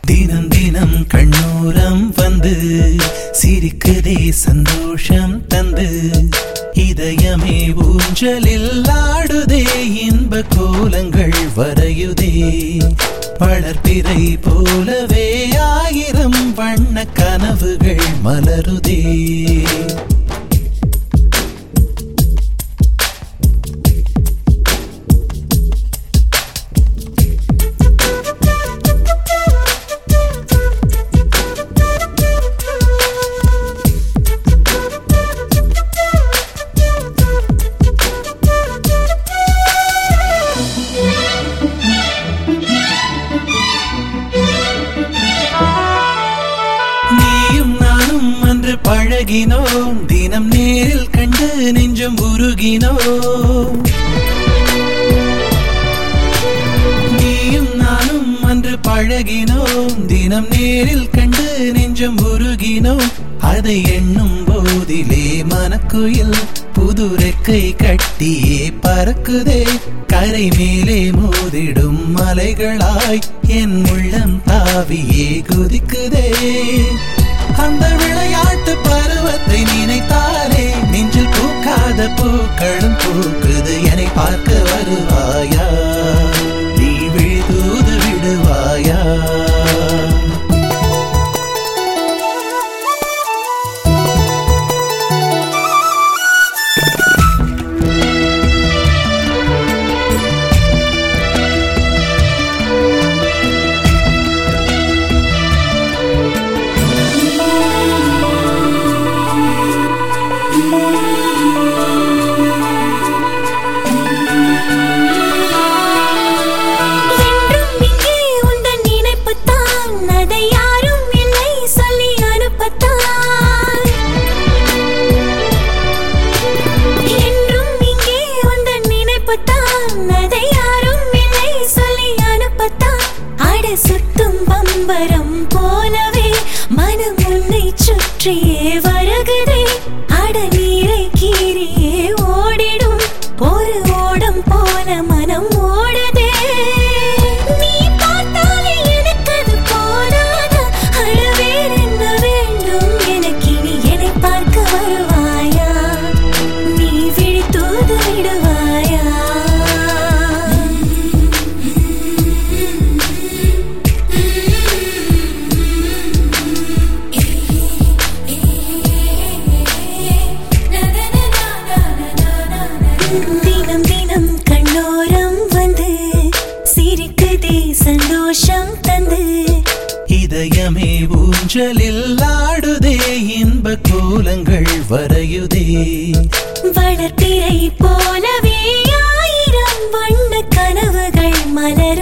தினம் தினம் கண்ணோரம் வந்து சிரிக்குதே சந்தோஷம் தந்து இதயமே ஊஞ்சலில் ஆடுதே இன்ப கோலங்கள் வரையுதே வளர்ப்பிறை போலவே ஆயிரம் வண்ண கனவுகள் மலருதே நீயும் நானும் அன்று பழகினோம் தினம் நேரில் கண்டு நெஞ்சம் உருகினோம் நீயும் நானும் அன்று பழகினோம் தினம் நேரில் கண்டு நெஞ்சம் உருகினோம் அதை எண்ணும் போதிலே மனக்குயில் புது ரெக்கை கட்டியே பறக்குதே கரை மேலே மோதிடும் மலைகளாய் என் உள்ளம் தாவியே குதிக்குதே அந்த விளையாட்டு பருவத்தை நினைத்தாலே நெஞ்சில் பூக்காத பூக்களும் பூக்குது என்னை பார்க்க வருவாயா நீ விழுதூது விடுவாயா என்றும் இங்கே உந்தன் நினைப்புத்தான் அதை யாரும் இல்லை சொல்லி அனுப்பத்தான் என்றும் இங்கே உந்தன் நினைப்புத்தான் அதை யாரும் இல்லை சொல்லி அனுப்பத்தான் அட சுத்தும் பம்பரம் போலவே மனம் உன்னை சுற்றியே வருகுதே அட நீரை கீரியே ஓடிடும் ஒரு ஓடம் போல மனம் ஓடுதே நீ பார்த்தாலே எனக்கு அது போதாதா அட வேறென்ன வேண்டும் எனக்கு இனி என்னை பார்க்க வருவாயா நீ விழித்தூது விடுவாயா தினம் தினம் கண்ணோரம் வந்து சிரிக்குதே சந்தோஷம் தந்து இதயமே ஊஞ்சலில் ஆடுதே இன்ப கோலங்கள் வரையுதே வளர்ப்பிறை போலவே ஆயிரம் வண்ண கனவுகள் மலரும்